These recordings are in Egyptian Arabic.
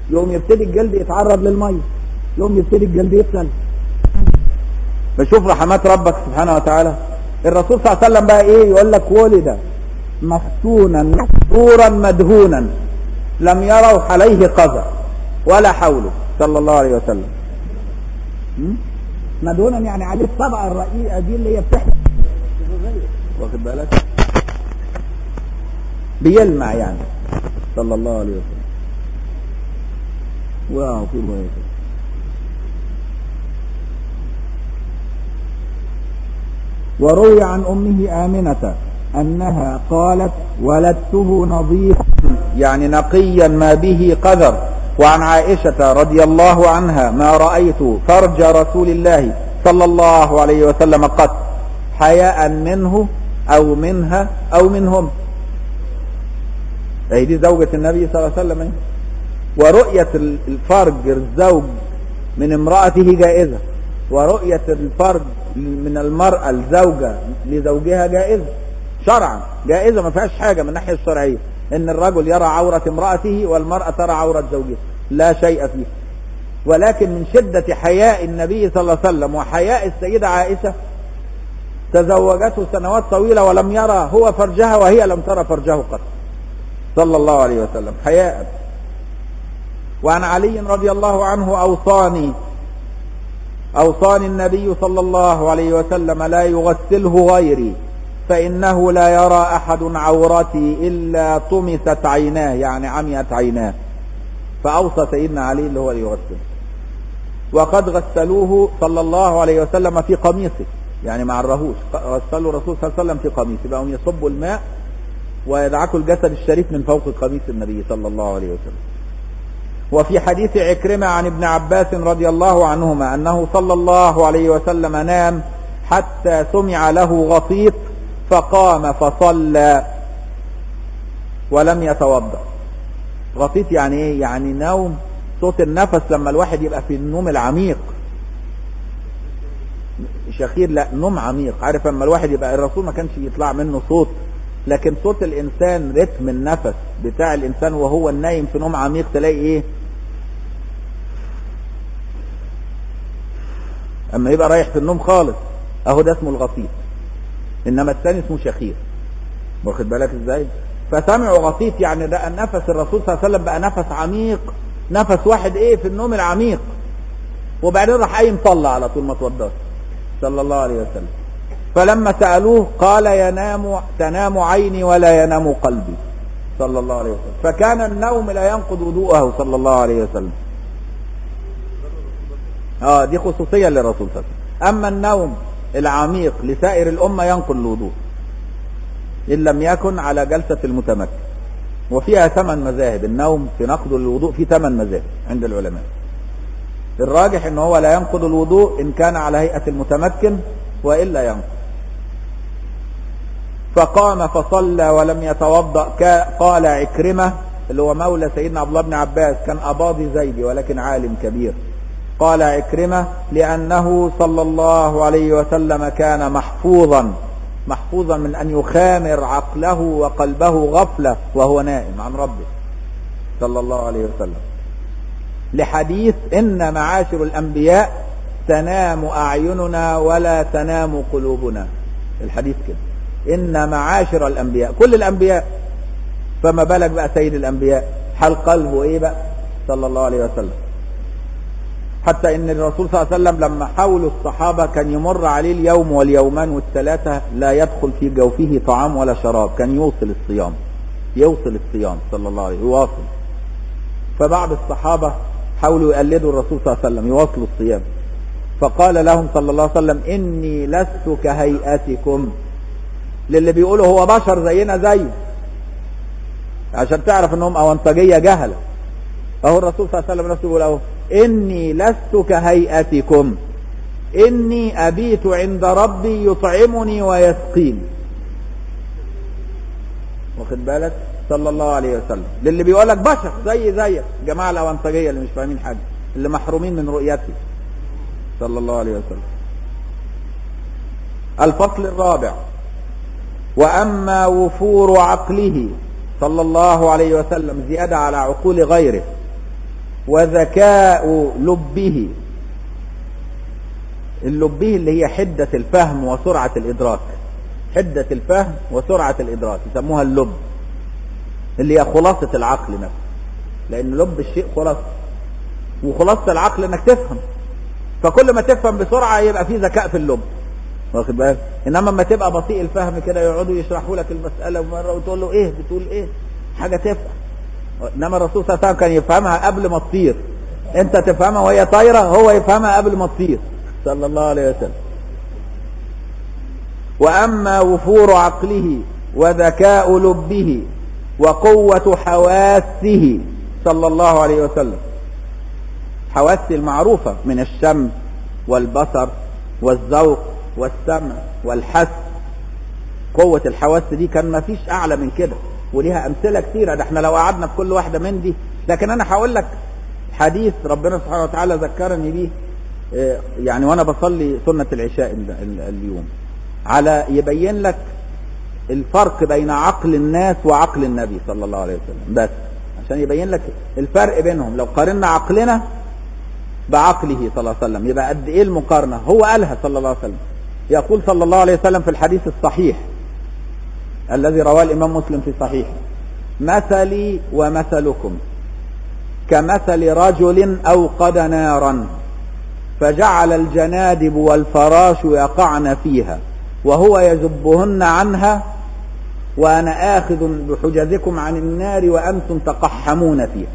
يقوم يبتدي الجلد يتعرض للميه يقوم يبتدي الجلد يتسل فشوف رحمات ربك سبحانه وتعالى الرسول صلى الله عليه وسلم بقى ايه يقول لك ولد مفتونا مسرورا مدهونا لم يروا عليه قذر ولا حوله صلى الله عليه وسلم م? مدهونا يعني عليه الطبقه الرقيقه دي اللي هي بتحمل واخد بالك بيلمع يعني صلى الله عليه وسلم واو في رواية وروي عن أمه آمنة أنها قالت ولدته نظيفا يعني نقيا ما به قذر وعن عائشة رضي الله عنها ما رأيت فرج رسول الله صلى الله عليه وسلم قط حياء منه أو منها أو منهم أي دي زوجة النبي صلى الله عليه وسلم اهي. ورؤية الفرج الزوج من امرأته جائزة ورؤية الفرج من المرأة الزوجة لزوجها جائزة شرعا جائزة ما فيهاش حاجة من الناحية الشرعية ان الرجل يرى عورة امرأته والمرأة ترى عورة زوجها لا شيء فيه ولكن من شدة حياء النبي صلى الله عليه وسلم وحياء السيدة عائشة تزوجته سنوات طويلة ولم يرى هو فرجها وهي لم ترى فرجه قط صلى الله عليه وسلم حياء وعن علي رضي الله عنه أوصاني أوصاني النبي صلى الله عليه وسلم لا يغسله غيري فإنه لا يرى أحد عورتي إلا طمست عيناه يعني عميت عيناه فأوصى سيدنا علي اللي هو ليغسله وقد غسلوه صلى الله عليه وسلم في قميصه يعني مع الرهوش غسلوا الرسول صلى الله عليه وسلم في قميصه بقوا يصبوا الماء ويدعكوا الجسد الشريف من فوق قميص النبي صلى الله عليه وسلم وفي حديث عكرمة عن ابن عباس رضي الله عنهما أنه صلى الله عليه وسلم نام حتى سمع له غطيط فقام فصلى ولم يتوضا غطيط يعني ايه يعني نوم صوت النفس لما الواحد يبقى في النوم العميق شخير لا نوم عميق عارف لما الواحد يبقى الرسول ما كانش يطلع منه صوت لكن صوت الانسان رتم النفس بتاع الانسان وهو نايم في نوم عميق تلاقي ايه اما يبقى رايح في النوم خالص اهو ده اسمه الغطيط انما الثاني اسمه شخير واخد بالك ازاي فسمعوا غطيط يعني ده النفس الرسول صلى الله عليه وسلم بقى نفس عميق نفس واحد ايه في النوم العميق وبعدين راح قايم طلع على طول ما توضاش صلى الله عليه وسلم فلما سألوه قال ينام تنام عيني ولا ينام قلبي صلى الله عليه وسلم فكان النوم لا ينقض وضوءه صلى الله عليه وسلم اه دي خصوصية للرسول صلى الله عليه وسلم اما النوم العميق لسائر الامة ينقض الوضوء ان لم يكن على جلسة المتمكن وفيها ثمان مذاهب النوم في نقض الوضوء في ثمان مذاهب عند العلماء الراجح ان هو لا ينقض الوضوء ان كان على هيئة المتمكن والا ينقض فقام فصلى ولم يتوضا قال عكرمه اللي هو مولى سيدنا عبد الله بن عباس كان اباضي زيدي ولكن عالم كبير قال عكرمه لانه صلى الله عليه وسلم كان محفوظا محفوظا من ان يخامر عقله وقلبه غفله وهو نائم عن ربه صلى الله عليه وسلم لحديث ان معاشر الانبياء تنام اعيننا ولا تنام قلوبنا الحديث كده ان معاشر الانبياء كل الانبياء فما بالك بقى سيد الانبياء حال قلبه ايه بقى صلى الله عليه وسلم حتى ان الرسول صلى الله عليه وسلم لما حاولوا الصحابه كان يمر عليه اليوم واليومان والثلاثه لا يدخل في جوفه طعام ولا شراب كان يوصل الصيام يوصل الصيام صلى الله عليه يواصل فبعض الصحابه حاولوا يقلدوا الرسول صلى الله عليه وسلم يواصلوا الصيام فقال لهم صلى الله عليه وسلم اني لست كهيئتكم للي بيقولوا هو بشر زينا زيه عشان تعرف انهم اونطاجيه جهله اهو الرسول صلى الله عليه وسلم نفسه بيقول اهو اني لست كهيئتكم اني ابيت عند ربي يطعمني ويسقيني واخد بالك صلى الله عليه وسلم للي بيقول لك بشر زي زيك جماعه الاونطاجيه اللي مش فاهمين حاجه اللي محرومين من رؤيته صلى الله عليه وسلم الفصل الرابع واما وفور عقله صلى الله عليه وسلم زياده على عقول غيره وذكاء لبه اللبه اللي هي حدة الفهم وسرعة الإدراك حدة الفهم وسرعة الإدراك يسموها اللب اللي هي خلاصة العقل نفسه لأن لب الشيء خلاصة وخلاصة العقل انك تفهم فكل ما تفهم بسرعة يبقى في ذكاء في اللب واخد بالك انما لما تبقى بطيء الفهم كده يقعدوا يشرحوا لك المسألة مرة وتقول له ايه بتقول ايه حاجة تفهم انما الرسول صلى الله عليه وسلم كان يفهمها قبل ما تطير انت تفهمها وهي طايرة هو يفهمها قبل ما تطير صلى الله عليه وسلم واما وفور عقله وذكاء لبه وقوة حواسه صلى الله عليه وسلم حواس المعروفة من الشم والبصر والذوق والسمع والحس قوة الحواس دي كان ما فيش أعلى من كده وليها أمثلة كثيرة ده احنا لو قعدنا في كل واحدة من دي لكن أنا هقول لك حديث ربنا سبحانه وتعالى ذكرني بيه يعني وأنا بصلي سنة العشاء اليوم على يبين لك الفرق بين عقل الناس وعقل النبي صلى الله عليه وسلم بس عشان يبين لك الفرق بينهم لو قارنا عقلنا بعقله صلى الله عليه وسلم يبقى قد ايه المقارنة هو قالها صلى الله عليه وسلم يقول صلى الله عليه وسلم في الحديث الصحيح الذي رواه الإمام مسلم في صحيحه مثلي ومثلكم كمثل رجل أوقد نارا فجعل الجنادب والفراش يقعن فيها وهو يذبهن عنها وأنا آخذ بحجزكم عن النار وأنتم تقحمون فيها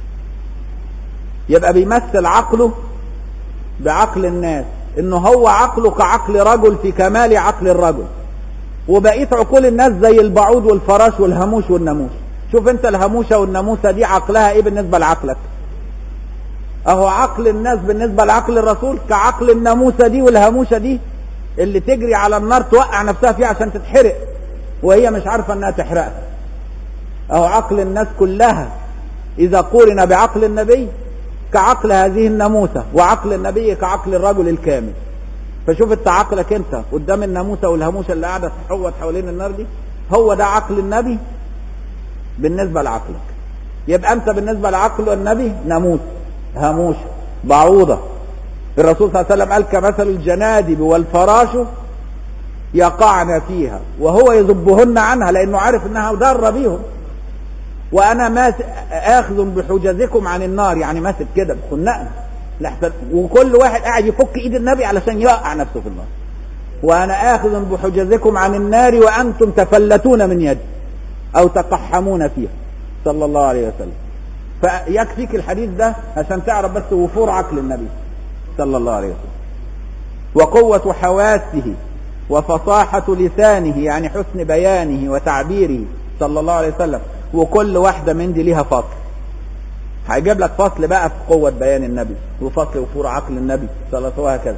يبقى بيمثل عقله بعقل الناس انه هو عقله كعقل رجل في كمال عقل الرجل وبقيه عقول الناس زي البعوض والفراش والهاموش والناموس شوف انت الهاموشه والناموسه دي عقلها ايه بالنسبه لعقلك اهو عقل الناس بالنسبه لعقل الرسول كعقل الناموسه دي والهاموشه دي اللي تجري على النار توقع نفسها فيها عشان تتحرق وهي مش عارفه انها تحرقها اهو عقل الناس كلها اذا قورن بعقل النبي كعقل هذه الناموسة وعقل النبي كعقل الرجل الكامل فشوف انت عقلك انت قدام الناموسة والهاموشة اللي قاعدة تحوط حوالين النار دي هو ده عقل النبي بالنسبة لعقلك يبقى انت بالنسبة لعقل النبي ناموس هاموشة بعوضة الرسول صلى الله عليه وسلم قال كمثل الجنادب والفراش يقعن فيها وهو يذبهن عنها لانه عارف انها ضاره بيهم وانا ماس اخذ بحجزكم عن النار يعني ماسك كده بخنقنا لحسن وكل واحد قاعد يفك ايد النبي علشان يوقع نفسه في النار وانا اخذ بحجزكم عن النار وانتم تفلتون من يدي او تقحمون فيها صلى الله عليه وسلم فيكفيك الحديث ده عشان تعرف بس وفور عقل النبي صلى الله عليه وسلم وقوة حواسه وفصاحة لسانه يعني حسن بيانه وتعبيره صلى الله عليه وسلم وكل واحدة من دي ليها فصل هيجيب لك فصل بقى في قوة بيان النبي وفصل وفور عقل النبي صلى الله عليه وسلم وهكذا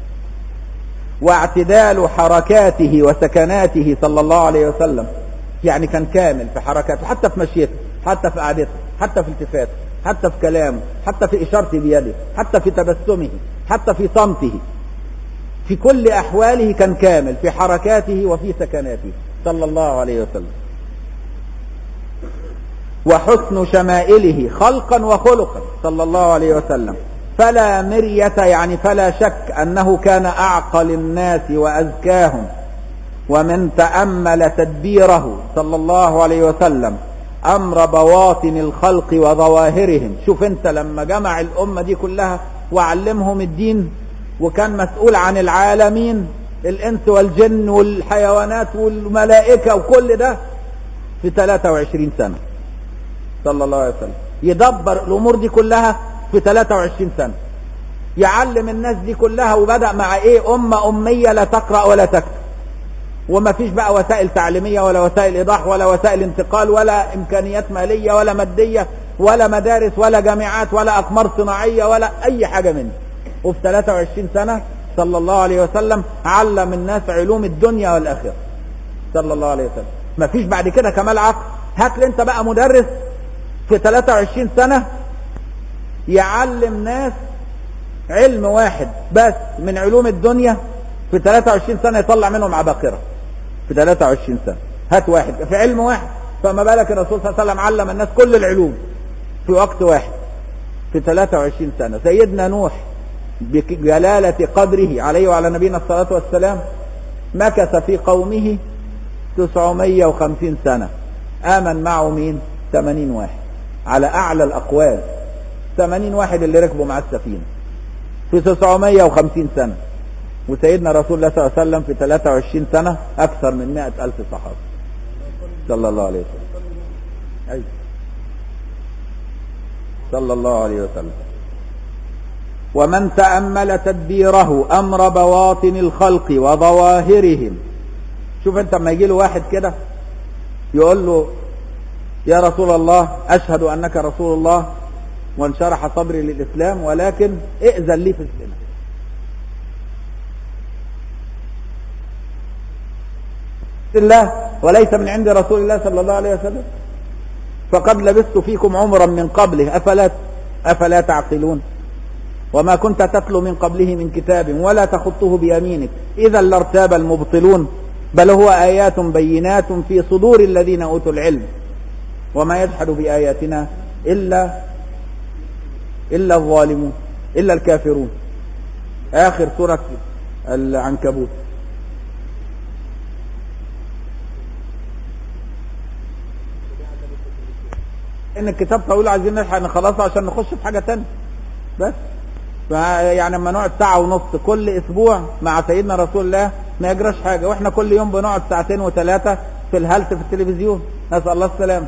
واعتدال حركاته وسكناته صلى الله عليه وسلم يعني كان كامل في حركاته حتى في مشيته حتى في قعدته حتى في التفاته حتى في كلامه حتى في إشارته بيده حتى في تبسمه حتى في صمته في كل أحواله كان كامل في حركاته وفي سكناته صلى الله عليه وسلم وحسن شمائله خلقا وخلقا صلى الله عليه وسلم فلا مرية يعني فلا شك أنه كان أعقل الناس وأزكاهم ومن تأمل تدبيره صلى الله عليه وسلم أمر بواطن الخلق وظواهرهم شوف أنت لما جمع الأمة دي كلها وعلمهم الدين وكان مسؤول عن العالمين الإنس والجن والحيوانات والملائكة وكل ده في 23 سنة صلى الله عليه وسلم يدبر الامور دي كلها في 23 سنه يعلم الناس دي كلها وبدا مع ايه امه اميه لا تقرا ولا تكتب وما فيش بقى وسائل تعليميه ولا وسائل ايضاح ولا وسائل انتقال ولا امكانيات ماليه ولا ماديه ولا مدارس ولا جامعات ولا اقمار صناعيه ولا اي حاجه منه وفي 23 سنه صلى الله عليه وسلم علم الناس علوم الدنيا والاخره صلى الله عليه وسلم ما فيش بعد كده كمال عقل هات لي انت بقى مدرس في 23 سنة يعلم ناس علم واحد بس من علوم الدنيا في 23 سنة يطلع منهم عباقرة في 23 سنة هات واحد في علم واحد فما بالك الرسول صلى الله عليه وسلم علم الناس كل العلوم في وقت واحد في 23 سنة سيدنا نوح بجلالة قدره عليه وعلى نبينا الصلاة والسلام مكث في قومه 950 سنة آمن معه مين 80 واحد على أعلى الأقوال 80 واحد اللي ركبوا مع السفينة في 950 سنة وسيدنا رسول الله صلى الله عليه وسلم في 23 سنة أكثر من 100 ألف صحابي صلى الله عليه وسلم أيوة. صلى الله عليه وسلم ومن تأمل تدبيره أمر بواطن الخلق وظواهرهم شوف انت لما يجي له واحد كده يقول له يا رسول الله أشهد أنك رسول الله وانشرح صدري للإسلام ولكن ائذن لي في الزنا الله وليس من عند رسول الله صلى الله عليه وسلم فقد لبثت فيكم عمرا من قبله أفلا أفلا تعقلون وما كنت تتلو من قبله من كتاب ولا تخطه بيمينك إذا لارتاب المبطلون بل هو آيات بينات في صدور الذين أوتوا العلم وما يجحد بآياتنا إلا إلا الظالمون إلا الكافرون آخر سورة العنكبوت ان الكتاب طويل عايزين نلحق نخلصه عشان نخش في حاجه تانية بس يعني لما نقعد ساعه ونص كل اسبوع مع سيدنا رسول الله ما يجراش حاجه واحنا كل يوم بنقعد ساعتين وثلاثه في الهلس في التلفزيون نسال الله السلامه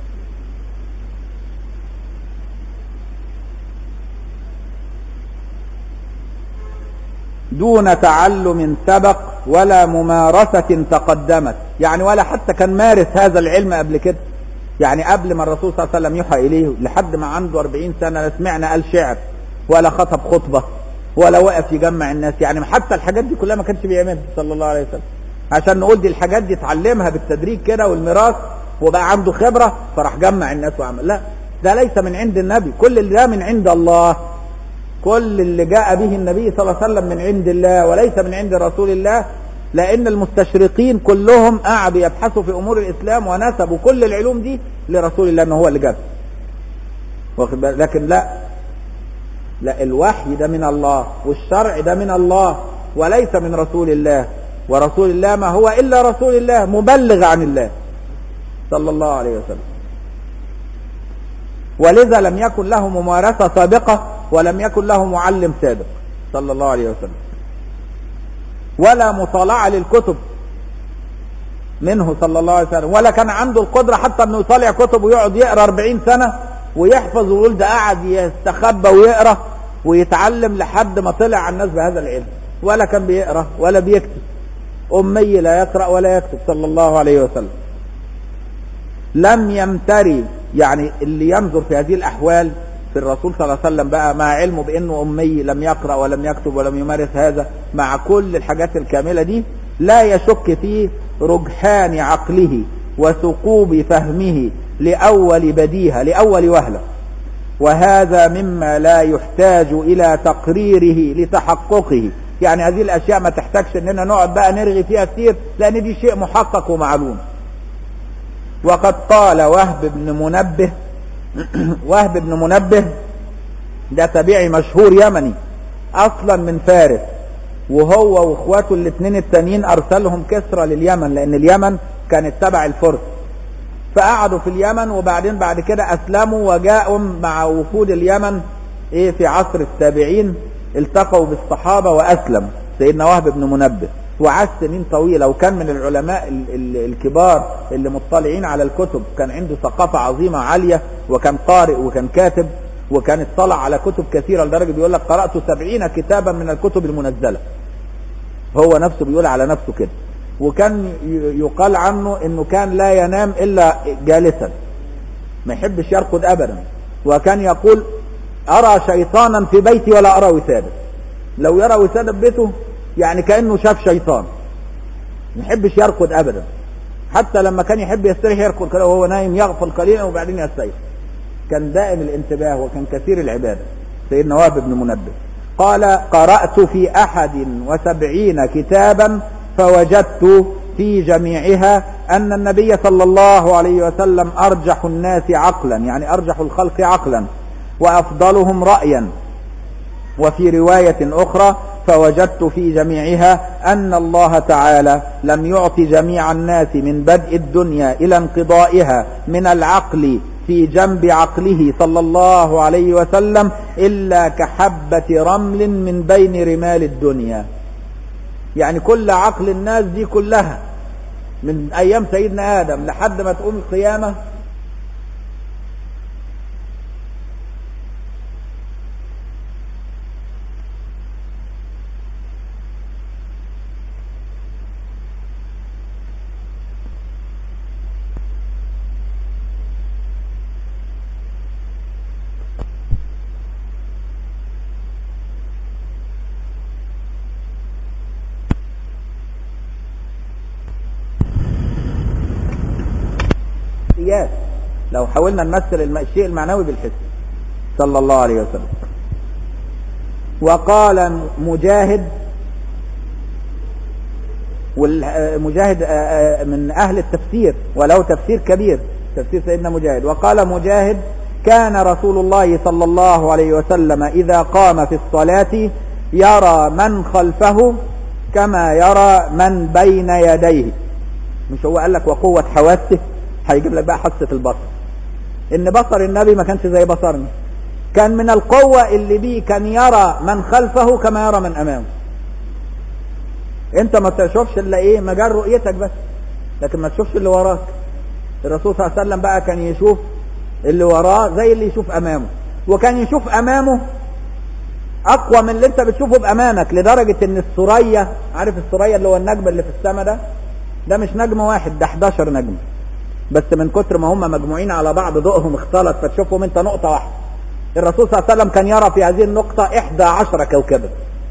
دون تعلم سبق ولا ممارسة تقدمت يعني ولا حتى كان مارس هذا العلم قبل كده يعني قبل ما الرسول صلى الله عليه وسلم يوحى إليه لحد ما عنده 40 سنة لا سمعنا قال شعر ولا خطب خطبة ولا وقف يجمع الناس يعني حتى الحاجات دي كلها ما كانش بيعملها صلى الله عليه وسلم عشان نقول دي الحاجات دي اتعلمها بالتدريج كده والميراث وبقى عنده خبرة فراح جمع الناس وعمل لا ده ليس من عند النبي كل اللي ده من عند الله كل اللي جاء به النبي صلى الله عليه وسلم من عند الله وليس من عند رسول الله لأن المستشرقين كلهم قعدوا يبحثوا في أمور الإسلام ونسبوا كل العلوم دي لرسول الله أنه هو اللي جابها لكن لا لا الوحي ده من الله والشرع ده من الله وليس من رسول الله ورسول الله ما هو إلا رسول الله مبلغ عن الله صلى الله عليه وسلم ولذا لم يكن له ممارسة سابقة ولم يكن له معلم سابق صلى الله عليه وسلم ولا مطالعة للكتب منه صلى الله عليه وسلم ولا كان عنده القدرة حتى انه يطالع كتب ويقعد يقرا 40 سنة ويحفظ ويقول ده قاعد يستخبى ويقرا ويتعلم لحد ما طلع على الناس بهذا العلم ولا كان بيقرا ولا بيكتب أمي لا يقرأ ولا يكتب صلى الله عليه وسلم لم يمتري يعني اللي ينظر في هذه الأحوال في الرسول صلى الله عليه وسلم بقى مع علمه بأنه أمي لم يقرأ ولم يكتب ولم يمارس هذا مع كل الحاجات الكاملة دي لا يشك في رجحان عقله وثقوب فهمه لأول بديهة لأول وهلة وهذا مما لا يحتاج إلى تقريره لتحققه يعني هذه الأشياء ما تحتاجش أننا نقعد بقى نرغي فيها كتير لأن دي شيء محقق ومعلوم وقد قال وهب بن منبه وهب بن منبه ده تابعي مشهور يمني اصلا من فارس وهو واخواته الاثنين التانيين ارسلهم كسرى لليمن لان اليمن كانت تبع الفرس فقعدوا في اليمن وبعدين بعد كده اسلموا وجاءوا مع وفود اليمن ايه في عصر التابعين التقوا بالصحابة واسلم سيدنا وهب بن منبه وعاش سنين طويلة وكان من العلماء ال ال الكبار اللي مطلعين على الكتب كان عنده ثقافة عظيمة عالية وكان قارئ وكان كاتب وكان اطلع على كتب كثيرة لدرجة بيقول لك قرأت سبعين كتابا من الكتب المنزلة هو نفسه بيقول على نفسه كده وكان يقال عنه انه كان لا ينام الا جالسا ما يحبش يرقد ابدا وكان يقول ارى شيطانا في بيتي ولا ارى وسادا لو يرى وسادة بيته يعني كأنه شاف شيطان ما يحبش يرقد أبدا حتى لما كان يحب يستريح يرقد كده وهو نايم يغفل قليلا وبعدين يستيقظ كان دائم الانتباه وكان كثير العبادة سيدنا وهب بن منبه قال قرأت في أحد وسبعين كتابا فوجدت في جميعها أن النبي صلى الله عليه وسلم أرجح الناس عقلا يعني أرجح الخلق عقلا وأفضلهم رأيا وفي رواية أخرى فوجدت في جميعها أن الله تعالى لم يعط جميع الناس من بدء الدنيا إلى انقضائها من العقل في جنب عقله صلى الله عليه وسلم إلا كحبة رمل من بين رمال الدنيا يعني كل عقل الناس دي كلها من أيام سيدنا آدم لحد ما تقوم القيامة الحسيات لو حاولنا نمثل الم- الشيء المعنوي بالحس صلى الله عليه وسلم وقال مجاهد والمجاهد من أهل التفسير ولو تفسير كبير تفسير سيدنا مجاهد وقال مجاهد كان رسول الله صلى الله عليه وسلم إذا قام في الصلاة يرى من خلفه كما يرى من بين يديه مش هو قال لك وقوة حواسه هيجيب لك بقى حاسة البصر ان بصر النبي ما كانش زي بصرنا كان من القوة اللي بيه كان يرى من خلفه كما يرى من امامه انت ما تشوفش الا ايه مجال رؤيتك بس لكن ما تشوفش اللي وراك الرسول صلى الله عليه وسلم بقى كان يشوف اللي وراه زي اللي يشوف امامه وكان يشوف امامه اقوى من اللي انت بتشوفه بامامك لدرجة ان الثريا عارف الثريا اللي هو النجم اللي في السماء ده ده مش نجم واحد ده 11 نجم بس من كتر ما هم مجموعين على بعض ضوءهم اختلط فتشوفهم انت نقطة واحدة الرسول صلى الله عليه وسلم كان يرى في هذه النقطة 11 كوكبا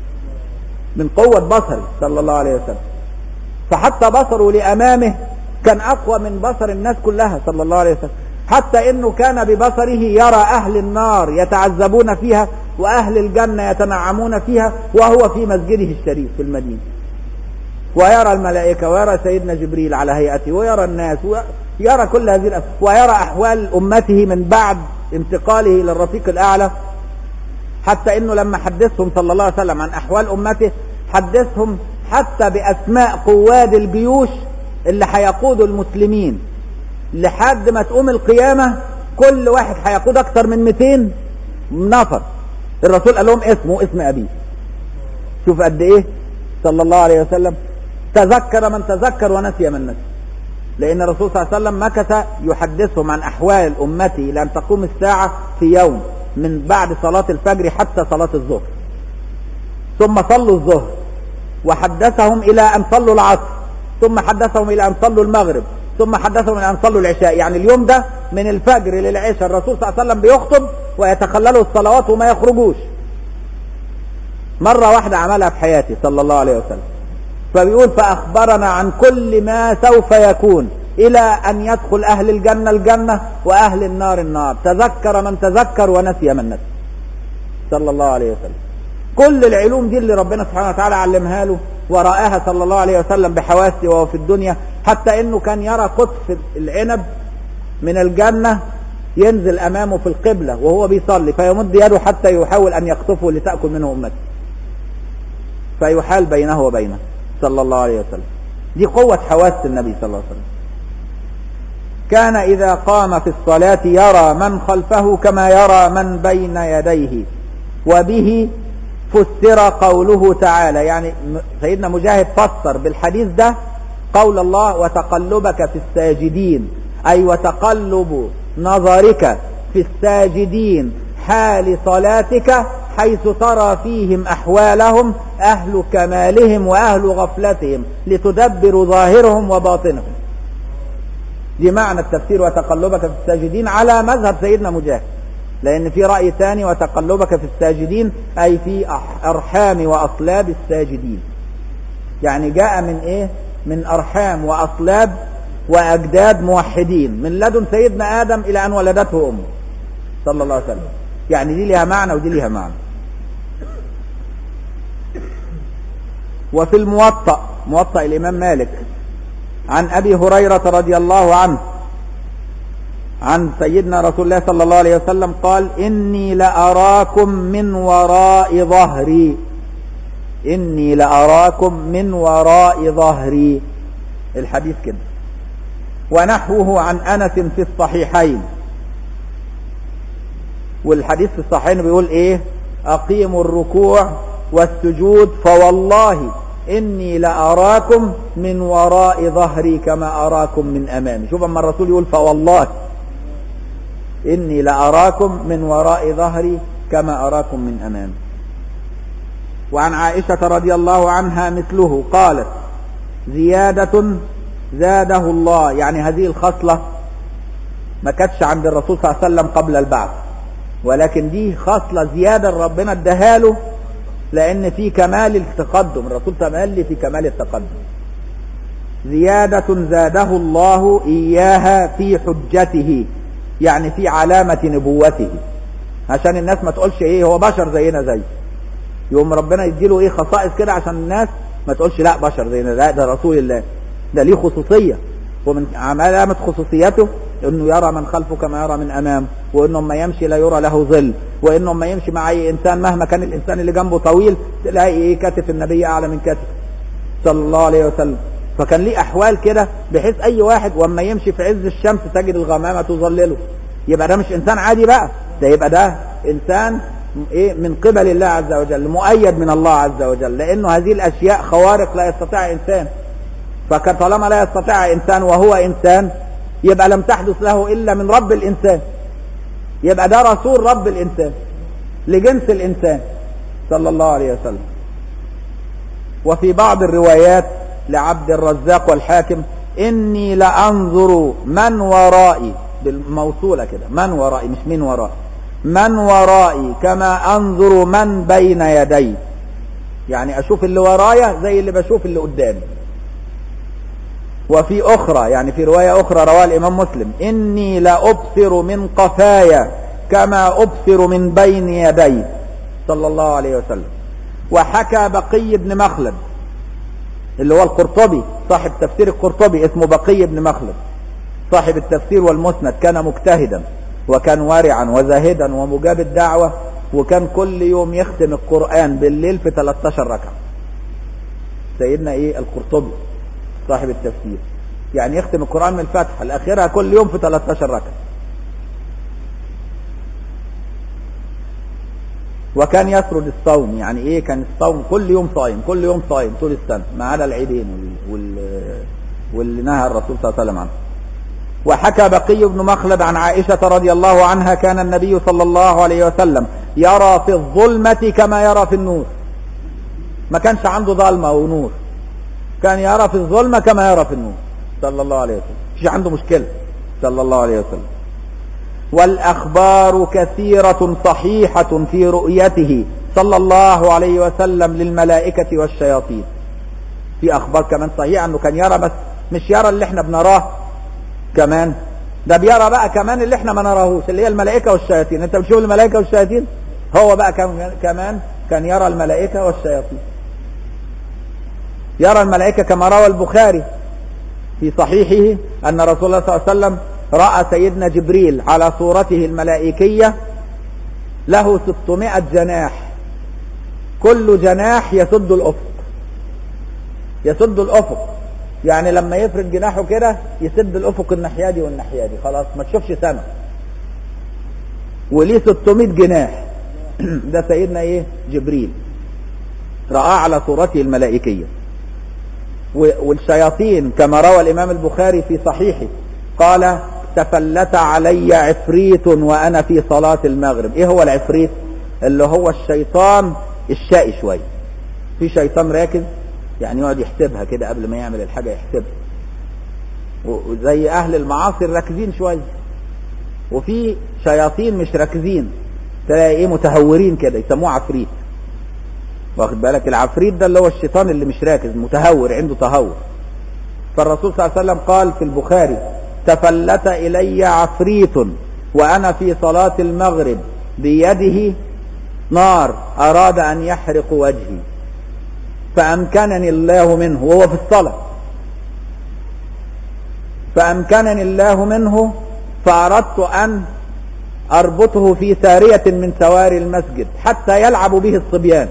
من قوة بصره صلى الله عليه وسلم فحتى بصره لأمامه كان أقوى من بصر الناس كلها صلى الله عليه وسلم حتى انه كان ببصره يرى اهل النار يتعذبون فيها واهل الجنة يتنعمون فيها وهو في مسجده الشريف في المدينة ويرى الملائكة ويرى سيدنا جبريل على هيئته ويرى الناس ويرى كل هذه الأف... ويرى أحوال أمته من بعد انتقاله إلى الرفيق الأعلى حتى إنه لما حدثهم صلى الله عليه وسلم عن أحوال أمته حدثهم حتى بأسماء قواد الجيوش اللي هيقودوا المسلمين لحد ما تقوم القيامة كل واحد هيقود أكثر من 200 نفر الرسول قال لهم اسمه اسم أبيه شوف قد إيه صلى الله عليه وسلم تذكر من تذكر ونسي من نسي لأن الرسول صلى الله عليه وسلم مكث يحدثهم عن أحوال أمتي إلى أن تقوم الساعة في يوم من بعد صلاة الفجر حتى صلاة الظهر ثم صلوا الظهر وحدثهم إلى أن صلوا العصر ثم حدثهم إلى أن صلوا المغرب ثم حدثهم إلى أن صلوا العشاء يعني اليوم ده من الفجر للعشاء الرسول صلى الله عليه وسلم بيخطب ويتخللوا الصلوات وما يخرجوش مرة واحدة عملها في حياتي صلى الله عليه وسلم فبيقول فأخبرنا عن كل ما سوف يكون إلى أن يدخل أهل الجنة الجنة وأهل النار النار تذكر من تذكر ونسي من نسي صلى الله عليه وسلم كل العلوم دي اللي ربنا سبحانه وتعالى علمها له ورآها صلى الله عليه وسلم بحواسه وهو في الدنيا حتى انه كان يرى قطف العنب من الجنة ينزل امامه في القبلة وهو بيصلي فيمد يده حتى يحاول ان يقطفه لتأكل منه امته فيحال بينه وبينه صلى الله عليه وسلم دي قوة حواس النبي صلى الله عليه وسلم كان إذا قام في الصلاة يرى من خلفه كما يرى من بين يديه وبه فسر قوله تعالى يعني سيدنا مجاهد فسر بالحديث ده قول الله وتقلبك في الساجدين أي وتقلب نظرك في الساجدين حال صلاتك حيث ترى فيهم أحوالهم أهل كمالهم وأهل غفلتهم لتدبر ظاهرهم وباطنهم دي معنى التفسير وتقلبك في الساجدين على مذهب سيدنا مجاهد لأن في رأي ثاني وتقلبك في الساجدين أي في أرحام وأصلاب الساجدين يعني جاء من إيه من أرحام وأصلاب وأجداد موحدين من لدن سيدنا آدم إلى أن ولدته أمه صلى الله عليه وسلم يعني دي لها معنى ودي لها معنى وفي الموطأ موطأ الإمام مالك عن أبي هريرة رضي الله عنه عن سيدنا رسول الله صلى الله عليه وسلم قال إني لأراكم من وراء ظهري إني لأراكم من وراء ظهري الحديث كده ونحوه عن أنس في الصحيحين والحديث في الصحيحين بيقول إيه أقيموا الركوع والسجود فوالله إني لأراكم من وراء ظهري كما أراكم من أمامي شوف أما الرسول يقول فوالله إني لأراكم من وراء ظهري كما أراكم من أمامي وعن عائشة رضي الله عنها مثله قالت زيادة زاده الله يعني هذه الخصلة ما كانتش عند الرسول صلى الله عليه وسلم قبل البعث ولكن دي خصلة زيادة ربنا اداها له لأن في كمال التقدم الرسول تملي في كمال التقدم زيادة زاده الله إياها في حجته يعني في علامة نبوته عشان الناس ما تقولش ايه هو بشر زينا زي يوم ربنا يديله ايه خصائص كده عشان الناس ما تقولش لا بشر زينا لا ده رسول الله ده ليه خصوصية ومن علامة خصوصيته انه يرى من خلفه كما يرى من امامه وانه ما يمشي لا يرى له ظل وانه ما يمشي مع اي انسان مهما كان الانسان اللي جنبه طويل تلاقي ايه كتف النبي اعلى من كتف صلى الله عليه وسلم فكان ليه احوال كده بحيث اي واحد واما يمشي في عز الشمس تجد الغمامة تظلله يبقى ده مش انسان عادي بقى ده يبقى ده انسان ايه من قبل الله عز وجل مؤيد من الله عز وجل لانه هذه الاشياء خوارق لا يستطيع انسان فطالما لا يستطيع انسان وهو انسان يبقى لم تحدث له الا من رب الانسان يبقى ده رسول رب الانسان لجنس الانسان صلى الله عليه وسلم وفي بعض الروايات لعبد الرزاق والحاكم اني لانظر من ورائي بالموصولة كده من ورائي مش من ورائي من ورائي كما انظر من بين يدي يعني اشوف اللي ورايا زي اللي بشوف اللي قدامي وفي اخرى يعني في رواية اخرى رواه الامام مسلم اني لابصر من قفايا كما ابصر من بين يدي صلى الله عليه وسلم وحكى بقي بن مخلد اللي هو القرطبي صاحب تفسير القرطبي اسمه بقي بن مخلد صاحب التفسير والمسند كان مجتهدا وكان ورعا وزاهدا ومجاب الدعوة وكان كل يوم يختم القرآن بالليل في 13 ركعة سيدنا ايه القرطبي صاحب التفسير يعني يختم القرآن من الفتحة لآخرها كل يوم في 13 ركعة وكان يسرد الصوم يعني ايه كان الصوم كل يوم صايم كل يوم صايم طول السنة ما عدا العيدين وال... واللي نهى الرسول صلى الله عليه وسلم عنه وحكى بقي بن مخلد عن عائشة رضي الله عنها كان النبي صلى الله عليه وسلم يرى في الظلمة كما يرى في النور ما كانش عنده ظلمة ونور كان يرى في الظلمة كما يرى في النور صلى الله عليه وسلم مش عنده مشكلة صلى الله عليه وسلم والأخبار كثيرة صحيحة في رؤيته صلى الله عليه وسلم للملائكة والشياطين في أخبار كمان صحيحة أنه كان يرى بس مش يرى اللي احنا بنراه كمان ده بيرى بقى كمان اللي احنا ما نراهوش اللي هي الملائكة والشياطين انت بتشوف الملائكة والشياطين هو بقى كمان كان يرى الملائكة والشياطين يرى الملائكة كما روى البخاري في صحيحه أن رسول الله صلى الله عليه وسلم رأى سيدنا جبريل على صورته الملائكية له 600 جناح كل جناح يسد الأفق يسد الأفق يعني لما يفرد جناحه كده يسد الأفق الناحية دي والناحية دي خلاص ما تشوفش سما وليه 600 جناح ده سيدنا ايه جبريل رآه على صورته الملائكية والشياطين كما روى الإمام البخاري في صحيحه قال تفلت علي عفريت وأنا في صلاة المغرب إيه هو العفريت اللي هو الشيطان الشقي شوية في شيطان راكز يعني يقعد يحسبها كده قبل ما يعمل الحاجة يحسبها وزي أهل المعاصي راكزين شوية وفي شياطين مش راكزين تلاقي ايه متهورين كده يسموه عفريت واخد بالك العفريت ده اللي هو الشيطان اللي مش راكز متهور عنده تهور فالرسول صلى الله عليه وسلم قال في البخاري تفلت إلي عفريت وأنا في صلاة المغرب بيده نار أراد أن يحرق وجهي فأمكنني الله منه وهو في الصلاة فأمكنني الله منه فأردت أن أربطه في سارية من سواري المسجد حتى يلعب به الصبيان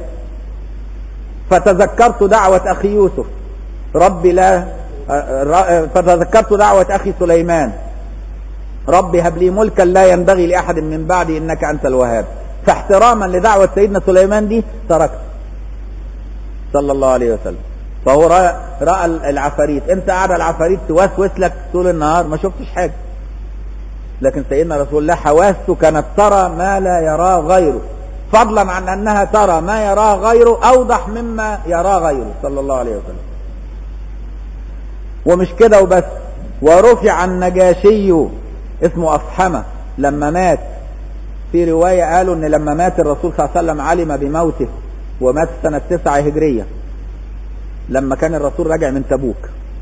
فتذكرت دعوة أخي يوسف رب لا فتذكرت دعوة أخي سليمان رب هب لي ملكا لا ينبغي لأحد من بعدي إنك أنت الوهاب فاحتراما لدعوة سيدنا سليمان دي تركت صلى الله عليه وسلم فهو رأى, رأى العفاريت انت قاعد العفاريت توسوس لك طول النهار ما شفتش حاجة لكن سيدنا رسول الله حواسه كانت ترى ما لا يراه غيره فضلا عن انها ترى ما يراه غيره اوضح مما يراه غيره صلى الله عليه وسلم ومش كده وبس ورفع النجاشي اسمه أفحمة لما مات في رواية قالوا ان لما مات الرسول صلى الله عليه وسلم علم بموته ومات سنة تسعة هجرية لما كان الرسول راجع من تبوك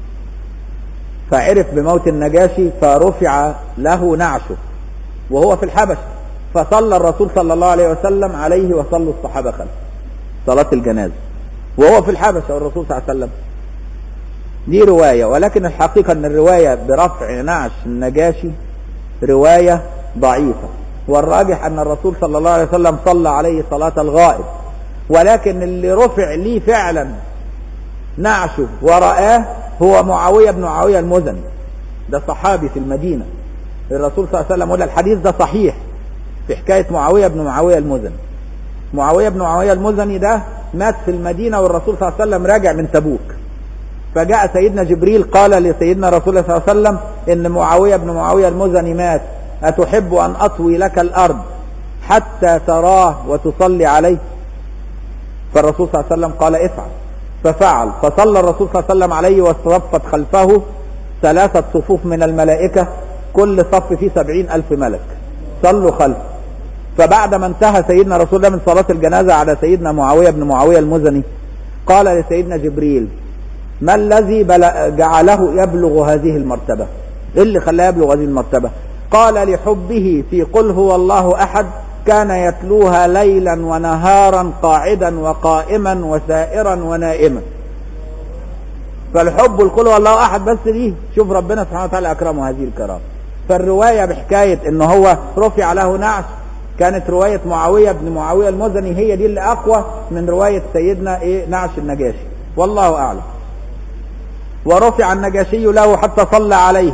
فعرف بموت النجاشي فرفع له نعشه وهو في الحبش فصلى الرسول صلى الله عليه وسلم عليه وصلوا الصحابة خلفه صلاة الجنازة وهو في الحبش والرسول صلى الله عليه وسلم دي رواية ولكن الحقيقة ان الرواية برفع نعش النجاشي رواية ضعيفة والراجح ان الرسول صلى الله عليه وسلم صلى عليه صلاة الغائب ولكن اللي رفع ليه فعلا نعشه ورآه هو معاوية بن معاوية المزني ده صحابي في المدينة الرسول صلى الله عليه وسلم ولا الحديث ده صحيح في حكاية معاوية بن معاوية المزني معاوية بن معاوية المزني ده مات في المدينة والرسول صلى الله عليه وسلم راجع من تبوك فجاء سيدنا جبريل قال لسيدنا رسول الله صلى الله عليه وسلم ان معاوية بن معاوية المزني مات أتحب أن أطوي لك الأرض حتى تراه وتصلي عليه فالرسول صلى الله عليه وسلم قال افعل ففعل فصلى الرسول صلى الله عليه وسلم عليه واصطفت خلفه ثلاثة صفوف من الملائكة كل صف فيه سبعين ألف ملك صلوا خلفه فبعد ما انتهى سيدنا رسول الله من صلاة الجنازة على سيدنا معاوية بن معاوية المزني قال لسيدنا جبريل ما الذي جعله يبلغ هذه المرتبة ايه اللي خلاه يبلغ هذه المرتبة قال لحبه في قل هو الله احد كان يتلوها ليلا ونهارا قاعدا وقائما وسائرا ونائما فالحب القل هو الله احد بس دي شوف ربنا سبحانه وتعالى اكرمه هذه الكرامه فالروايه بحكايه ان هو رفع له نعش كانت روايه معاويه بن معاويه المزني هي دي اللي اقوى من روايه سيدنا ايه نعش النجاشي والله اعلم ورفع النجاشي له حتى صلى عليه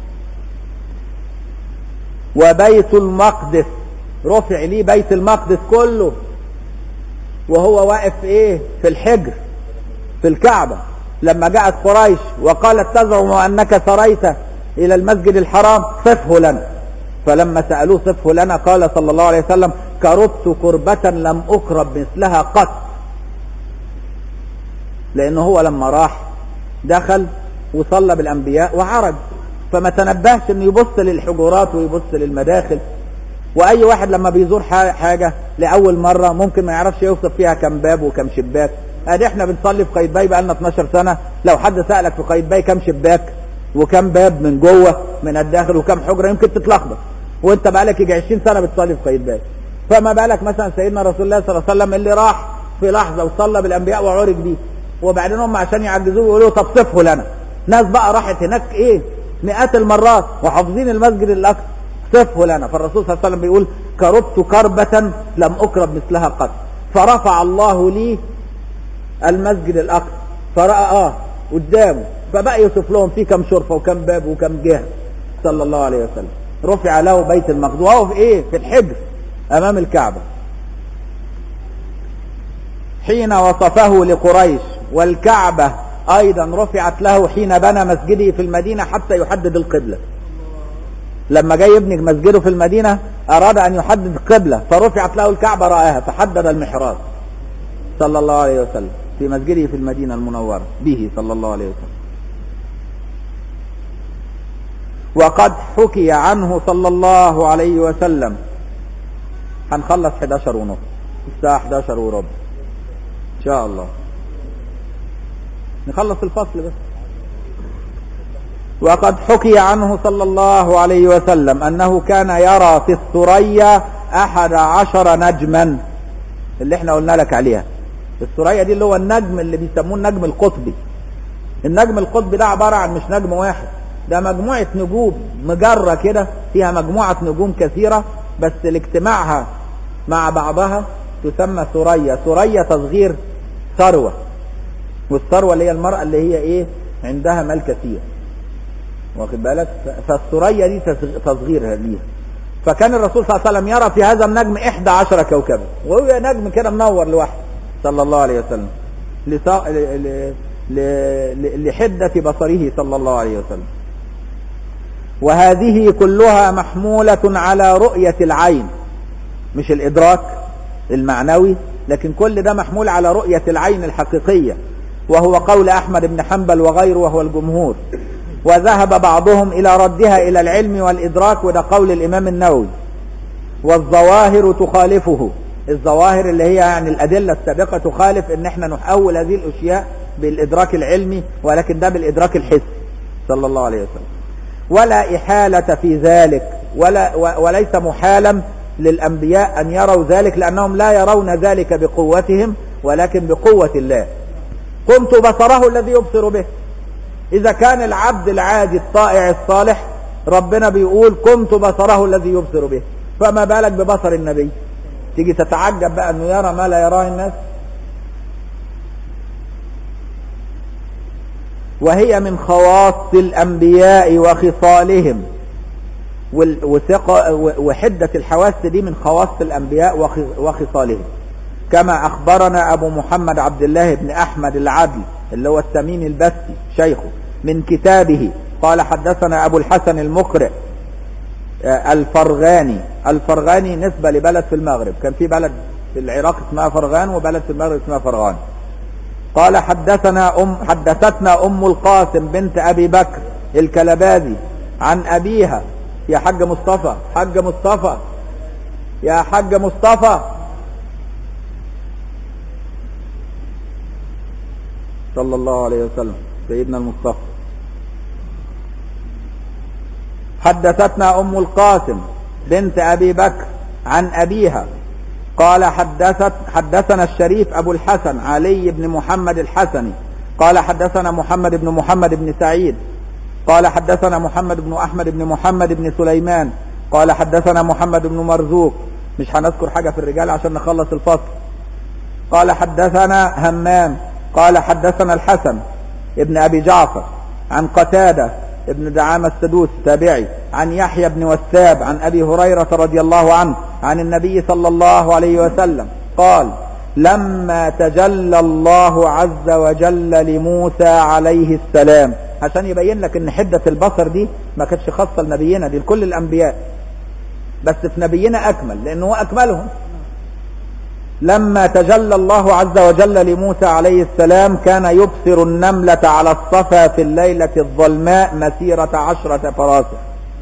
وبيت المقدس رفع ليه بيت المقدس كله وهو واقف ايه في الحجر في الكعبة لما جاءت قريش وقالت تزعم انك سريت الى المسجد الحرام صفه لنا فلما سألوه صفه لنا قال صلى الله عليه وسلم كربت كربة لم اكرب مثلها قط لانه هو لما راح دخل وصلى بالانبياء وعرج فما تنبهش انه يبص للحجرات ويبص للمداخل واي واحد لما بيزور حاجة لاول مرة ممكن ما يعرفش يوصف فيها كم باب وكم شباك ادي احنا بنصلي في قايتباي بقالنا 12 سنة لو حد سألك في قايتباي كم شباك وكم باب من جوه من الداخل وكم حجرة يمكن تتلخبط وانت بقالك يجي 20 سنة بتصلي في قايتباي فما بالك مثلا سيدنا رسول الله صلى الله عليه وسلم اللي راح في لحظة وصلى بالانبياء وعرج بيه وبعدين هم عشان يعجزوه يقولوا طب صفه لنا ناس بقى راحت هناك ايه مئات المرات وحافظين المسجد الاقصى صفه لنا فالرسول صلى الله عليه وسلم بيقول كربت كربة لم اكرب مثلها قط فرفع الله لي المسجد الاقصى فرأى اه قدامه فبقى يوصف لهم فيه كم شرفة وكم باب وكم جهة صلى الله عليه وسلم رفع له بيت المقدس وهو في ايه في الحجر امام الكعبة حين وصفه لقريش والكعبة ايضا رفعت له حين بنى مسجده في المدينة حتى يحدد القبلة لما جاي يبني مسجده في المدينة اراد ان يحدد القبلة فرفعت له الكعبة رآها فحدد المحراب صلى الله عليه وسلم في مسجده في المدينة المنورة به صلى الله عليه وسلم وقد حكي عنه صلى الله عليه وسلم هنخلص 11 ونص الساعة 11 وربع ان شاء الله نخلص الفصل بس وقد حكي عنه صلى الله عليه وسلم انه كان يرى في الثريا احد عشر نجما اللي احنا قلنا لك عليها الثريا دي اللي هو النجم اللي بيسموه النجم القطبي النجم القطبي ده عبارة عن مش نجم واحد ده مجموعة نجوم مجرة كده فيها مجموعة نجوم كثيرة بس لاجتماعها مع بعضها تسمى ثريا ثريا تصغير ثروة والثروة اللي هي المرأة اللي هي ايه عندها مال كثير واخد بالك فالثريا دي تصغير ليها فكان الرسول صلى الله عليه وسلم يرى في هذا النجم 11 كوكبا وهو نجم كده منور لوحده صلى الله عليه وسلم لصا... ل... ل... لحدة بصره صلى الله عليه وسلم وهذه كلها محمولة على رؤية العين مش الإدراك المعنوي لكن كل ده محمول على رؤية العين الحقيقية وهو قول أحمد بن حنبل وغيره وهو الجمهور وذهب بعضهم إلى ردها إلى العلم والإدراك وده قول الإمام النووي والظواهر تخالفه الظواهر اللي هي يعني الأدلة السابقة تخالف إن احنا نحول هذه الأشياء بالإدراك العلمي ولكن ده بالإدراك الحسي صلى الله عليه وسلم ولا إحالة في ذلك ولا وليس محالا للأنبياء أن يروا ذلك لأنهم لا يرون ذلك بقوتهم ولكن بقوة الله كنت بصره الذي يبصر به إذا كان العبد العادي الطائع الصالح ربنا بيقول كنت بصره الذي يبصر به فما بالك ببصر النبي تيجي تتعجب بقى أنه يرى ما لا يراه الناس وهي من خواص الأنبياء وخصالهم وحدة الحواس دي من خواص الأنبياء وخصالهم كما أخبرنا أبو محمد عبد الله بن أحمد العدل اللي هو التميم البستي شيخه من كتابه قال حدثنا أبو الحسن المقرئ الفرغاني الفرغاني نسبة لبلد في المغرب كان في بلد في العراق اسمها فرغان وبلد في المغرب اسمها فرغان قال حدثنا أم حدثتنا أم القاسم بنت أبي بكر الكلبازي عن أبيها يا حاج مصطفى حاج مصطفى يا حاج مصطفى صلى الله عليه وسلم سيدنا المصطفى حدثتنا أم القاسم بنت أبي بكر عن أبيها قال حدثت حدثنا الشريف أبو الحسن علي بن محمد الحسني قال حدثنا محمد بن محمد بن سعيد قال حدثنا محمد بن أحمد بن محمد بن سليمان قال حدثنا محمد بن مرزوق مش هنذكر حاجة في الرجال عشان نخلص الفصل قال حدثنا همام قال حدثنا الحسن ابن أبي جعفر عن قتادة ابن دعامة السدوس التابعي عن يحيى بن وثاب عن أبي هريرة رضي الله عنه عن النبي صلى الله عليه وسلم قال لما تجلى الله عز وجل لموسى عليه السلام عشان يبين لك ان حدة البصر دي ما كانتش خاصة لنبينا دي لكل الانبياء بس في نبينا اكمل لانه هو اكملهم لما تجلى الله عز وجل لموسى عليه السلام كان يبصر النملة على الصفا في الليلة الظلماء مسيرة عشرة فراسخ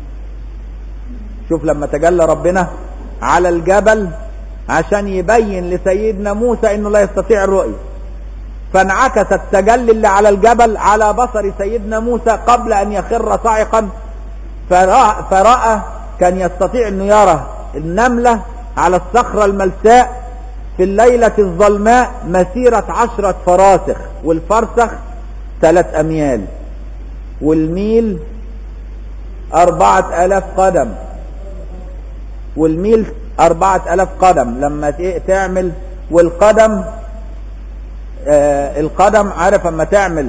شوف لما تجلى ربنا على الجبل عشان يبين لسيدنا موسى انه لا يستطيع الرؤية فانعكس التجلي اللي على الجبل على بصر سيدنا موسى قبل ان يخر صاعقا فرأى, فرأى كان يستطيع انه يرى النملة على الصخرة الملساء في الليلة الظلماء مسيرة عشرة فراسخ والفرسخ ثلاث أميال والميل أربعة ألاف قدم والميل أربعة ألاف قدم لما تعمل والقدم آه القدم عارف اما تعمل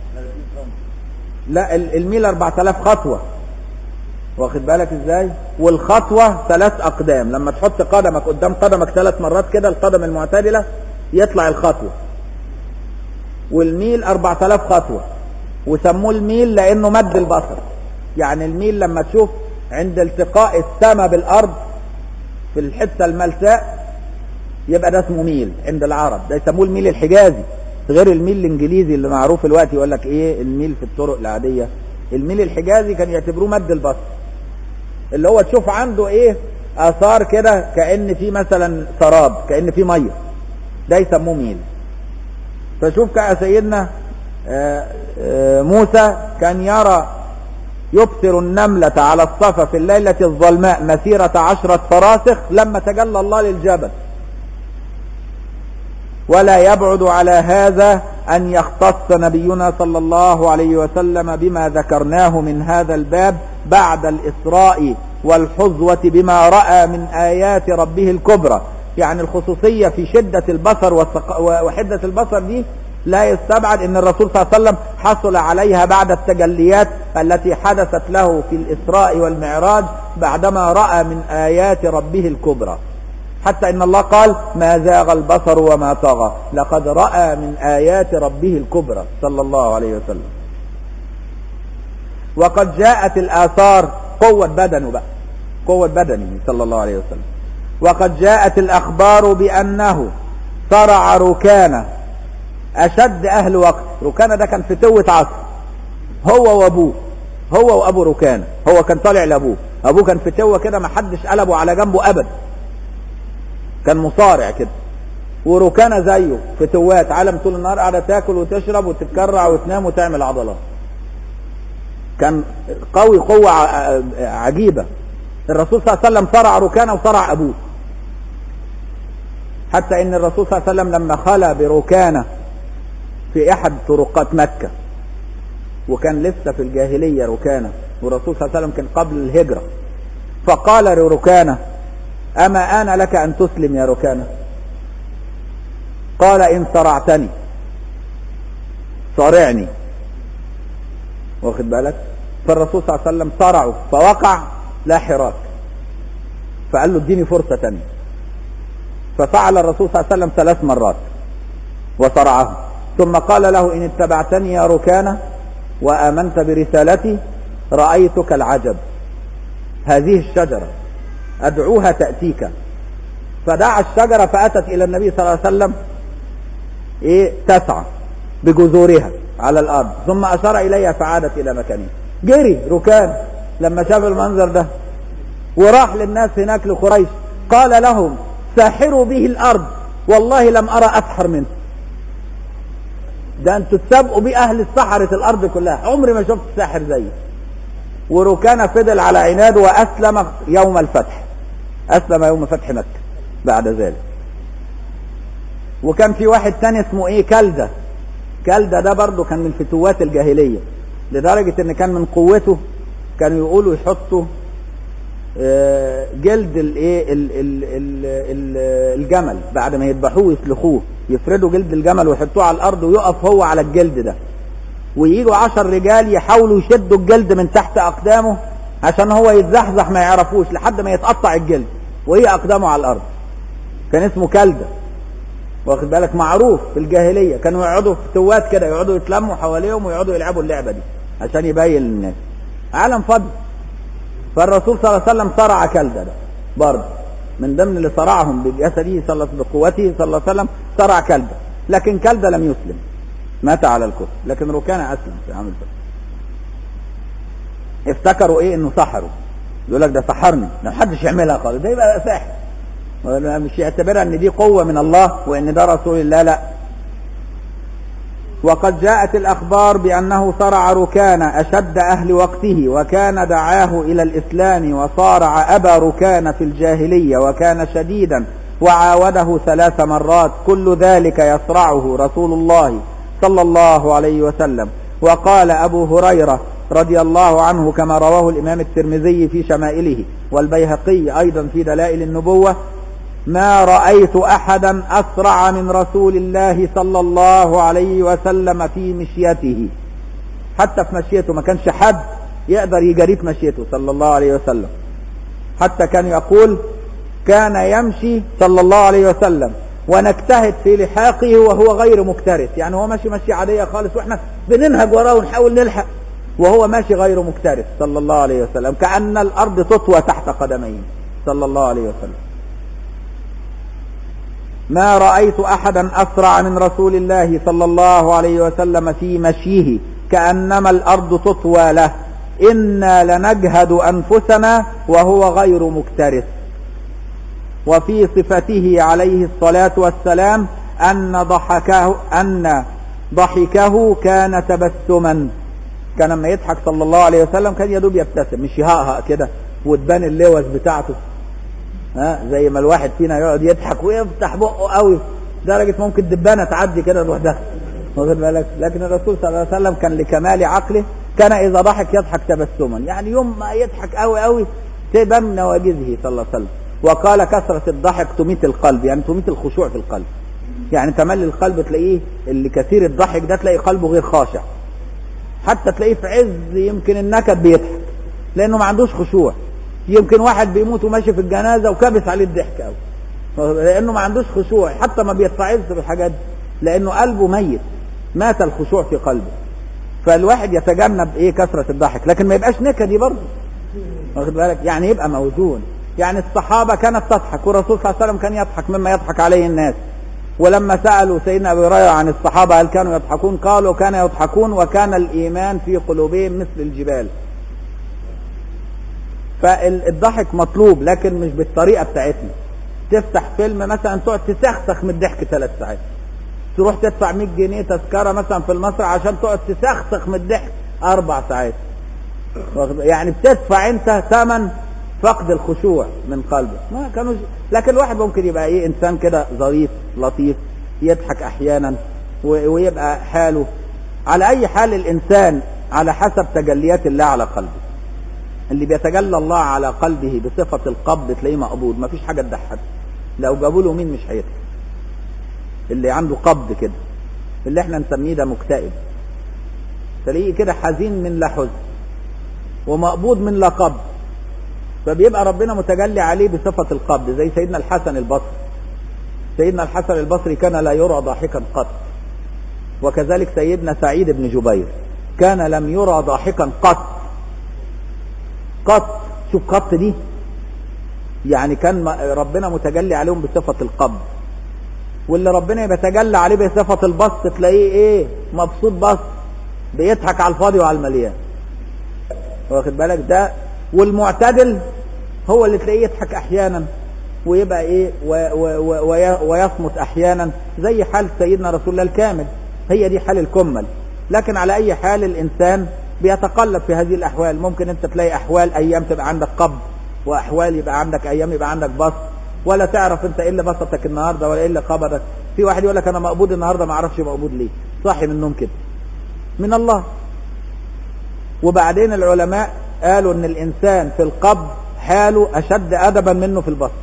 لا الميل أربعة ألاف خطوة واخد بالك ازاي والخطوة ثلاث اقدام لما تحط قدمك قدام قدمك ثلاث مرات كده القدم المعتدلة يطلع الخطوة والميل 4000 خطوة وسموه الميل لانه مد البصر يعني الميل لما تشوف عند التقاء السماء بالارض في الحتة الملساء يبقى ده اسمه ميل عند العرب ده يسموه الميل الحجازي غير الميل الانجليزي اللي معروف الوقت يقول لك ايه الميل في الطرق العادية الميل الحجازي كان يعتبروه مد البصر اللي هو تشوف عنده ايه اثار كده كأن في مثلا سراب كأن في مية ده يسموه ميل فشوف كأ سيدنا آآ آآ موسى كان يرى يبصر النملة على الصفا في الليلة الظلماء مسيرة عشرة فراسخ لما تجلى الله للجبل ولا يبعد على هذا أن يختص نبينا صلى الله عليه وسلم بما ذكرناه من هذا الباب بعد الإسراء والحظوة بما رأى من آيات ربه الكبرى يعني الخصوصية في شدة البصر وحدة البصر دي لا يستبعد ان الرسول صلى الله عليه وسلم حصل عليها بعد التجليات التي حدثت له في الاسراء والمعراج بعدما راى من ايات ربه الكبرى حتى ان الله قال ما زاغ البصر وما طغى لقد راى من ايات ربه الكبرى صلى الله عليه وسلم وقد جاءت الاثار قوه بدنه بقى قوه بدنه صلى الله عليه وسلم وقد جاءت الاخبار بانه صرع ركانه اشد اهل وقت ركانه ده كان فتوة عصر هو وابوه هو وابو ركانه هو كان طالع لابوه ابوه كان فتوة كده ما حدش قلبه على جنبه ابدا كان مصارع كده وركانه زيه فتوات عالم طول النهار قاعده تاكل وتشرب وتتكرع وتنام وتعمل عضلات كان قوي قوة عجيبة الرسول صلى الله عليه وسلم صرع ركانه وصرع ابوه حتى ان الرسول صلى الله عليه وسلم لما خلى بركانه في احد طرقات مكة وكان لسه في الجاهلية ركانة والرسول صلى الله عليه وسلم كان قبل الهجرة فقال لركانة اما انا لك ان تسلم يا ركانة قال ان صرعتني صارعني واخد بالك فالرسول صلى الله عليه وسلم صرعه فوقع لا حراك فقال له اديني فرصة تانية ففعل الرسول صلى الله عليه وسلم ثلاث مرات وصرعه ثم قال له إن اتبعتني يا ركانة وآمنت برسالتي رأيتك العجب هذه الشجرة أدعوها تأتيك فدعا الشجرة فأتت إلى النبي صلى الله عليه وسلم إيه تسعى بجذورها على الأرض ثم أشار إليها فعادت إلى مكانها جري ركان لما شاف المنظر ده وراح للناس هناك لقريش قال لهم ساحروا به الأرض والله لم أرى أسحر منه ده انتوا تسابقوا بيه اهل السحرة الارض كلها عمري ما شفت ساحر زيه وركان فضل على عناد واسلم يوم الفتح اسلم يوم فتح مكة بعد ذلك وكان في واحد تاني اسمه ايه كلدة كلدة ده برضه كان من فتوات الجاهلية لدرجة ان كان من قوته كانوا يقولوا يحطوا جلد الايه الجمل بعد ما يذبحوه ويسلخوه يفردوا جلد الجمل ويحطوه على الارض ويقف هو على الجلد ده ويجوا عشر رجال يحاولوا يشدوا الجلد من تحت اقدامه عشان هو يتزحزح ما يعرفوش لحد ما يتقطع الجلد وهي اقدامه على الارض كان اسمه كلدة واخد بالك معروف في الجاهلية كانوا يقعدوا في توات كده يقعدوا يتلموا حواليهم ويقعدوا يلعبوا اللعبة دي عشان يبين للناس عالم فضل فالرسول صلى الله عليه وسلم صرع كلدة ده برضه من ضمن اللي صرعهم بجسده صلى الله بقوته صلى الله عليه وسلم صرع كلدة لكن كلدة لم يسلم مات على الكفر لكن ركان اسلم في عام الفتح افتكروا ايه انه سحروا يقول لك ده سحرني ما حدش يعملها خالص ده يبقى ساحر مش يعتبرها ان دي قوه من الله وان ده رسول الله لا وقد جاءت الأخبار بأنه صرع ركان أشد أهل وقته وكان دعاه إلى الإسلام وصارع أبا ركان في الجاهلية وكان شديدا وعاوده ثلاث مرات كل ذلك يصرعه رسول الله صلى الله عليه وسلم وقال أبو هريرة رضي الله عنه كما رواه الإمام الترمذي في شمائله والبيهقي أيضا في دلائل النبوة ما رأيت أحدا أسرع من رسول الله صلى الله عليه وسلم في مشيته حتى في مشيته ما كانش حد يقدر يجري في مشيته صلى الله عليه وسلم حتى كان يقول كان يمشي صلى الله عليه وسلم ونجتهد في لحاقه وهو غير مكترث يعني هو ماشي ماشي عادية خالص واحنا بننهج وراه ونحاول نلحق وهو ماشي غير مكترث صلى الله عليه وسلم كأن الأرض تطوى تحت قدميه صلى الله عليه وسلم ما رأيت أحدا أسرع من رسول الله صلى الله عليه وسلم في مشيه كأنما الأرض تطوى له إنا لنجهد أنفسنا وهو غير مكترث وفي صفته عليه الصلاة والسلام أن ضحكه أن ضحكه كان تبسما كان لما يضحك صلى الله عليه وسلم كان يدوب يبتسم مش يهقهق كده وتبان اللوز بتاعته ها زي ما الواحد فينا يقعد يضحك ويفتح بقه قوي درجة ممكن دبانة تعدي كده لوحدها واخد بالك لكن الرسول صلى الله عليه وسلم كان لكمال عقله كان اذا ضحك يضحك تبسما يعني يوم ما يضحك قوي قوي تبان نواجذه صلى الله عليه وسلم وقال كثرة الضحك تميت القلب يعني تميت الخشوع في القلب يعني تملي القلب تلاقيه اللي كثير الضحك ده تلاقي قلبه غير خاشع حتى تلاقيه في عز يمكن النكد بيضحك لانه ما عندوش خشوع يمكن واحد بيموت وماشي في الجنازه وكابس عليه الضحك قوي لانه ما عندوش خشوع حتى ما بيتعظ بالحاجات دي لانه قلبه ميت مات الخشوع في قلبه فالواحد يتجنب ايه كثره الضحك لكن ما يبقاش نكدي برضه واخد بالك يعني يبقى موزون يعني الصحابه كانت تضحك والرسول صلى الله عليه وسلم كان يضحك مما يضحك عليه الناس ولما سالوا سيدنا ابي هريره عن الصحابه هل كانوا يضحكون قالوا كانوا يضحكون وكان الايمان في قلوبهم مثل الجبال فالضحك مطلوب لكن مش بالطريقه بتاعتنا تفتح فيلم مثلا تقعد تسخسخ من الضحك ثلاث ساعات تروح تدفع 100 جنيه تذكره مثلا في المسرح عشان تقعد تسخسخ من الضحك اربع ساعات يعني بتدفع انت ثمن فقد الخشوع من قلبك ما كانوا لكن الواحد ممكن يبقى ايه انسان كده ظريف لطيف يضحك احيانا ويبقى حاله على اي حال الانسان على حسب تجليات الله على قلبه اللي بيتجلى الله على قلبه بصفة القبض تلاقيه مقبوض مفيش حاجة تضحك لو جابوا له مين مش هيضحك اللي عنده قبض كده اللي احنا نسميه ده مكتئب تلاقيه كده حزين من لا حزن ومقبوض من لا قبض فبيبقى ربنا متجلي عليه بصفة القبض زي سيدنا الحسن البصري سيدنا الحسن البصري كان لا يرى ضاحكا قط وكذلك سيدنا سعيد بن جبير كان لم يرى ضاحكا قط قط شوف قط دي يعني كان ربنا متجلي عليهم بصفة القبض واللي ربنا يتجلى عليه بصفة البسط تلاقيه ايه مبسوط بسط بيضحك على الفاضي وعلى المليان واخد بالك ده والمعتدل هو اللي تلاقيه يضحك احيانا ويبقى ايه و و و ويصمت احيانا زي حال سيدنا رسول الله الكامل هي دي حال الكمل لكن على اي حال الانسان بيتقلب في هذه الاحوال ممكن انت تلاقي احوال ايام تبقى عندك قبض واحوال يبقى عندك ايام يبقى عندك بسط ولا تعرف انت ايه اللي بسطك النهارده ولا ايه اللي قبضك في واحد يقول لك انا مقبوض النهارده ما اعرفش مقبوض ليه صاحي من النوم كده من الله وبعدين العلماء قالوا ان الانسان في القبض حاله اشد ادبا منه في البسط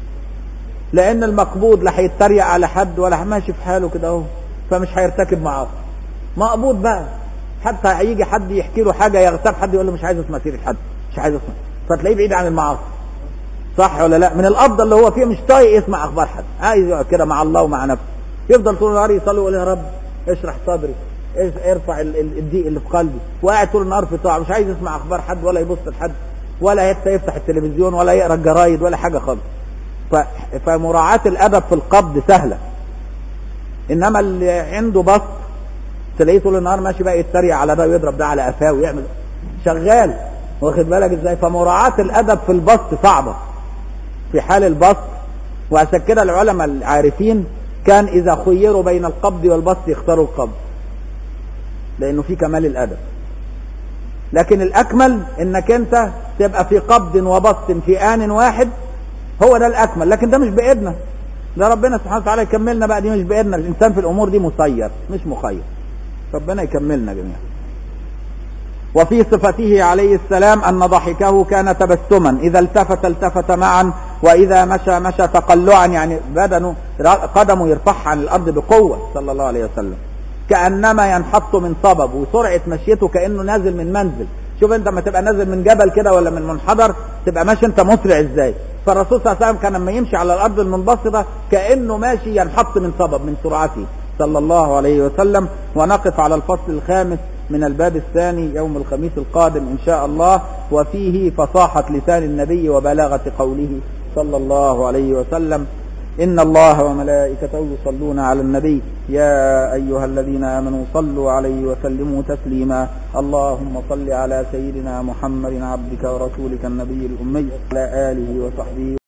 لان المقبوض لا هيتريق على حد ولا ماشي في حاله كده اهو فمش هيرتكب معاصي مقبوض بقى حتى هيجي حد يحكي له حاجه يغتاب حد يقول له مش عايز اسمع سيره حد مش عايز اسمع فتلاقيه بعيد عن المعاصي صح ولا لا من الافضل اللي هو فيه مش طايق يسمع اخبار حد عايز يقعد كده مع الله ومع نفسه يفضل طول النهار يصلي ويقول يا رب اشرح صدري ارفع الضيق اللي في قلبي وقاعد طول النهار في طاعه مش عايز يسمع اخبار حد ولا يبص لحد ولا حتى يفتح التلفزيون ولا يقرا الجرايد ولا حاجه خالص فمراعاه الادب في القبض سهله انما اللي عنده بسط تلاقيه طول النهار ماشي بقى يتريق على ده ويضرب ده على قفاه ويعمل شغال واخد بالك ازاي فمراعاه الادب في البسط صعبه في حال البسط وعشان كده العلماء العارفين كان اذا خيروا بين القبض والبسط يختاروا القبض لانه في كمال الادب لكن الاكمل انك انت تبقى في قبض وبسط في ان واحد هو ده الاكمل لكن ده مش بايدنا ده ربنا سبحانه وتعالى يكملنا بقى دي مش بايدنا الانسان في الامور دي مسير مش مخير ربنا يكملنا جميعا وفي صفته عليه السلام أن ضحكه كان تبسما إذا التفت التفت معا وإذا مشى مشى تقلعا يعني بدنه قدمه يرفعها عن الأرض بقوة صلى الله عليه وسلم كأنما ينحط من صبب وسرعة مشيته كأنه نازل من منزل شوف انت لما تبقى نازل من جبل كده ولا من منحدر تبقى ماشي انت مسرع ازاي فالرسول صلى الله عليه وسلم كان لما يمشي على الارض المنبسطه كانه ماشي ينحط من صبب من سرعته صلى الله عليه وسلم ونقف على الفصل الخامس من الباب الثاني يوم الخميس القادم إن شاء الله وفيه فصاحة لسان النبي وبلاغة قوله صلى الله عليه وسلم إن الله وملائكته يصلون على النبي يا أيها الذين آمنوا صلوا عليه وسلموا تسليما اللهم صل على سيدنا محمد عبدك ورسولك النبي الأمي على آله وصحبه